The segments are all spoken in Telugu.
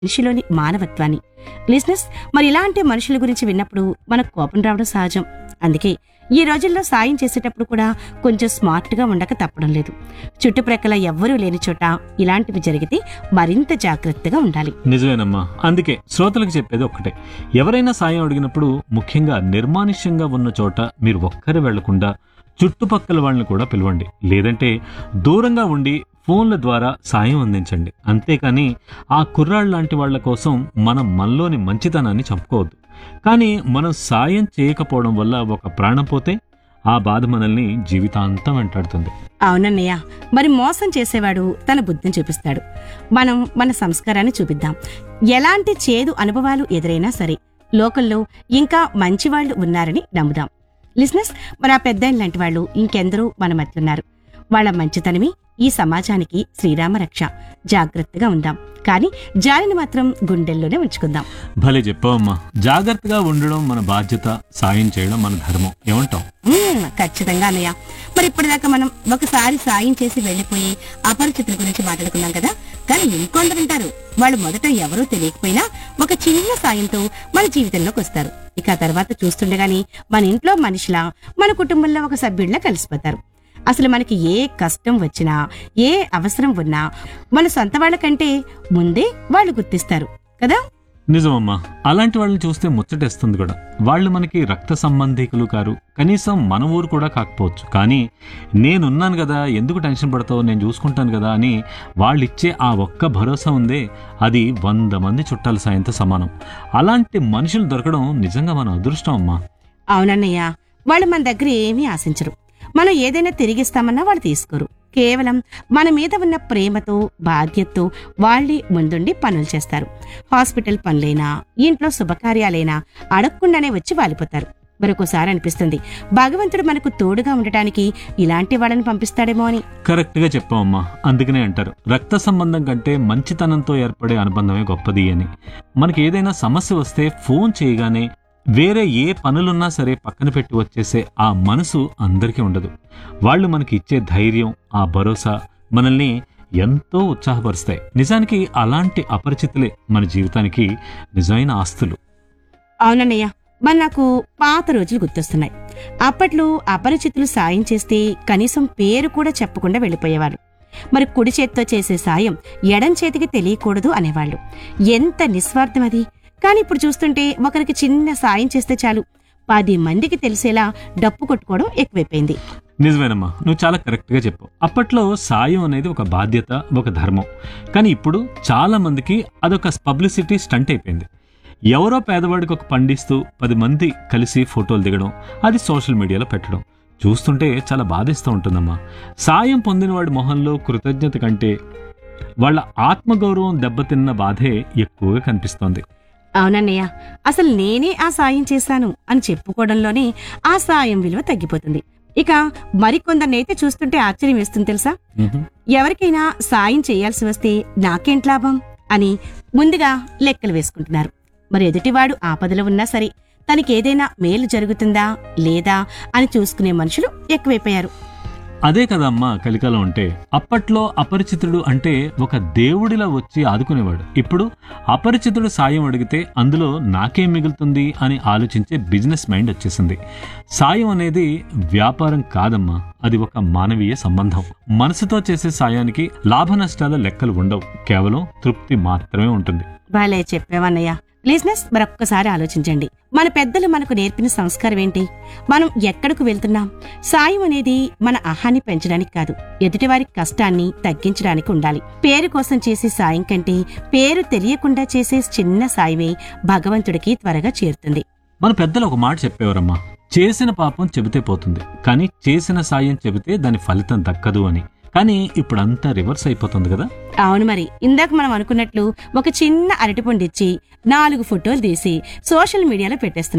మనిషిలోని మానవత్వాన్ని లిజినెస్ మరి ఇలాంటి మనుషుల గురించి విన్నప్పుడు మనకు కోపం రావడం సహజం అందుకే ఈ రోజుల్లో సాయం చేసేటప్పుడు కూడా కొంచెం స్మార్ట్ గా ఉండక తప్పడం లేదు చుట్టుప్రక్కల ఎవ్వరూ లేని చోట ఇలాంటివి జరిగితే మరింత జాగ్రత్తగా ఉండాలి నిజమేనమ్మా అందుకే శ్రోతలకు చెప్పేది ఒక్కటే ఎవరైనా సాయం అడిగినప్పుడు ముఖ్యంగా నిర్మానుష్యంగా ఉన్న చోట మీరు ఒక్కరు వెళ్లకుండా చుట్టుపక్కల వాళ్ళని కూడా పిలవండి లేదంటే దూరంగా ఉండి ఫోన్ల ద్వారా సాయం అందించండి అంతేకాని ఆ కుర్రాళ్ళ లాంటి వాళ్ళ కోసం మనం మనలోని మంచితనాన్ని చంపుకోవద్దు కానీ మనం సాయం చేయకపోవడం వల్ల ఒక ప్రాణం పోతే ఆ బాధ మనల్ని జీవితాంతం వెంటాడుతుంది అవునన్నయ్య మరి మోసం చేసేవాడు తన బుద్ధిని చూపిస్తాడు మనం మన సంస్కారాన్ని చూపిద్దాం ఎలాంటి చేదు అనుభవాలు ఎదురైనా సరే లోకల్లో ఇంకా మంచివాళ్లు ఉన్నారని నమ్ముదాం లిస్నెస్ మరి ఆ పెద్ద లాంటి వాళ్ళు ఇంకెందరూ మన మధ్యున్నారు వాళ్ళ మంచితనమే ఈ సమాజానికి శ్రీరామ రక్ష జాగ్రత్తగా ఉందాం కానీ జాలిని మాత్రం గుండెల్లోనే ఉంచుకుందాం భలే చెప్పావమ్మా జాగ్రత్తగా ఉండడం మన బాధ్యత సాయం చేయడం మన ధర్మం ఏమంటావు మ్మ్, ఖచ్చితంగా అన్నయ్య మరి ఇప్పటిదాకా మనం ఒకసారి సాయం చేసి వెళ్లిపోయి అపరిచితుల గురించి మాట్లాడుకున్నాం కదా కానీ ఇంకొందరు ఉంటారు వాళ్ళు మొదట ఎవరూ తెలియకపోయినా ఒక చిన్న సాయంతో మన జీవితంలోకి వస్తారు ఇక ఆ తర్వాత చూస్తుండగానే మన ఇంట్లో మనిషిలా మన కుటుంబంలో ఒక సభ్యుడిలా కలిసిపోతారు అసలు మనకి ఏ కష్టం వచ్చినా ఏ అవసరం ఉన్నా మన సొంత వాళ్ళకంటే ముందే వాళ్ళు గుర్తిస్తారు కదా నిజమమ్మా అలాంటి వాళ్ళని చూస్తే ముచ్చటేస్తుంది కూడా వాళ్ళు మనకి రక్త సంబంధికులు కారు కనీసం మన ఊరు కూడా కాకపోవచ్చు కానీ నేనున్నాను కదా ఎందుకు టెన్షన్ పడతావు నేను చూసుకుంటాను కదా అని వాళ్ళు ఇచ్చే ఆ ఒక్క భరోసా ఉందే అది వంద మంది చుట్టాల సాయంతో సమానం అలాంటి మనుషులు దొరకడం నిజంగా మన అదృష్టం అమ్మా అవునన్నయ్య వాళ్ళు మన దగ్గర ఏమీ ఆశించరు మనం ఏదైనా తిరిగిస్తామన్నా వాళ్ళు తీసుకోరు కేవలం మన మీద ఉన్న ప్రేమతో బాధ్యతతో వాళ్ళే ముందుండి పనులు చేస్తారు హాస్పిటల్ పనులైనా ఇంట్లో శుభకార్యాలైనా అడగకుండానే వచ్చి వాలిపోతారు మరొకసారి అనిపిస్తుంది భగవంతుడు మనకు తోడుగా ఉండటానికి ఇలాంటి వాళ్ళని పంపిస్తాడేమో అని కరెక్ట్ గా చెప్పామమ్మా అందుకనే అంటారు రక్త సంబంధం కంటే మంచితనంతో ఏర్పడే అనుబంధమే గొప్పది అని మనకి ఏదైనా సమస్య వస్తే ఫోన్ చేయగానే వేరే ఏ పనులున్నా సరే పక్కన పెట్టి వచ్చేసే ఆ మనసు అందరికీ ఉండదు వాళ్ళు మనకి ఇచ్చే ధైర్యం ఆ భరోసా మనల్ని ఎంతో ఉత్సాహపరుస్తాయి నిజానికి అలాంటి అపరిచితులే మన జీవితానికి నిజమైన ఆస్తులు అవునన్నయ్య మరి నాకు పాత రోజులు గుర్తొస్తున్నాయి అప్పట్లో అపరిచితులు సాయం చేస్తే కనీసం పేరు కూడా చెప్పకుండా వెళ్ళిపోయేవారు మరి కుడి చేత్తో చేసే సాయం ఎడం చేతికి తెలియకూడదు అనేవాళ్ళు ఎంత నిస్వార్థం అది కానీ ఇప్పుడు చూస్తుంటే ఒకరికి చిన్న సాయం చేస్తే చాలు పది మందికి తెలిసేలా డప్పు కొట్టుకోవడం ఎక్కువైపోయింది నిజమేనమ్మా నువ్వు చాలా కరెక్ట్గా చెప్పావు అప్పట్లో సాయం అనేది ఒక బాధ్యత ఒక ధర్మం కానీ ఇప్పుడు చాలా మందికి అదొక పబ్లిసిటీ స్టంట్ అయిపోయింది ఎవరో పేదవాడికి ఒక పండిస్తూ పది మంది కలిసి ఫోటోలు దిగడం అది సోషల్ మీడియాలో పెట్టడం చూస్తుంటే చాలా బాధిస్తూ ఉంటుందమ్మా సాయం పొందినవాడి మొహంలో కృతజ్ఞత కంటే వాళ్ళ ఆత్మగౌరవం దెబ్బతిన్న బాధే ఎక్కువగా కనిపిస్తోంది అవునన్నయ్య అసలు నేనే ఆ సాయం చేశాను అని చెప్పుకోవడంలోనే ఆ సాయం విలువ తగ్గిపోతుంది ఇక మరికొందరినైతే చూస్తుంటే ఆశ్చర్యం వేస్తుంది తెలుసా మ్హూ. ఎవరికైనా సాయం చేయాల్సి వస్తే నాకేంటి లాభం అని ముందుగా లెక్కలు వేసుకుంటున్నారు మరి ఎదుటివాడు ఆపదలో ఉన్నా సరే తనకేదైనా మేలు జరుగుతుందా లేదా అని చూసుకునే మనుషులు ఎక్కువైపోయారు అదే కదమ్మా కలికాలం అంటే అప్పట్లో అపరిచితుడు అంటే ఒక దేవుడిలా వచ్చి ఆదుకునేవాడు ఇప్పుడు అపరిచితుడు సాయం అడిగితే అందులో నాకేం మిగులుతుంది అని ఆలోచించే బిజినెస్ మైండ్ వచ్చేసింది సాయం అనేది వ్యాపారం కాదమ్మా అది ఒక మానవీయ సంబంధం మనసుతో చేసే సాయానికి లాభ నష్టాల లెక్కలు ఉండవు కేవలం తృప్తి మాత్రమే ఉంటుంది భలే చెప్పావన్నయ్య లిజినెస్ మరొక్కసారి ఆలోచించండి మన పెద్దలు మనకు నేర్పిన సంస్కారం ఏంటి మనం ఎక్కడకు వెళ్తున్నాం సాయం అనేది మన అహాన్ని పెంచడానికి కాదు ఎదుటివారి కష్టాన్ని తగ్గించడానికి ఉండాలి పేరు కోసం చేసే సాయం కంటే పేరు తెలియకుండా చేసే చిన్న సాయమే భగవంతుడికి త్వరగా చేరుతుంది మన పెద్దలు ఒక మాట చెప్పేవారమ్మా చేసిన పాపం చెబితే పోతుంది కానీ చేసిన సాయం చెబితే దాని ఫలితం దక్కదు అని కానీ ఇప్పుడు అంతా రివర్స్ అయిపోతుంది కదా అవును మరి ఇందాక మనం అనుకున్నట్లు ఒక చిన్న అరటిపండు ఇచ్చి నాలుగు ఫోటోలు తీసి సోషల్ మీడియాలో పెట్టేస్తున్నారు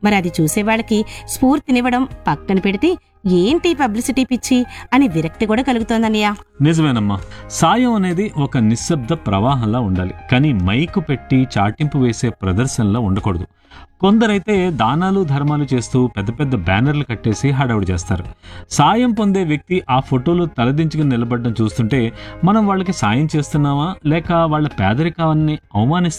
మరి అది చూసే వాళ్ళకి స్ఫూర్తినివ్వడం పక్కన పెడితే ఏంటి పబ్లిసిటీ పిచ్చి అని విరక్తి కూడా కలుగుతోందన్నయ్య నిజమేనమ్మా సాయం అనేది ఒక నిశ్శబ్ద ప్రవాహంలా ఉండాలి కానీ మైకు పెట్టి చాటింపు వేసే ప్రదర్శనలా ఉండకూడదు కొందరైతే దానాలు ధర్మాలు చేస్తూ పెద్ద పెద్ద బ్యానర్లు కట్టేసి హడావుడి చేస్తారు సాయం పొందే వ్యక్తి ఆ ఫోటోలు తలదించుకుని నిలబడడం చూస్తుంటే మనం వాళ్ళకి సాయం చేస్తున్నామా లేక వాళ్ళ పేదరికాన్ని అవమానిస్తున్నామా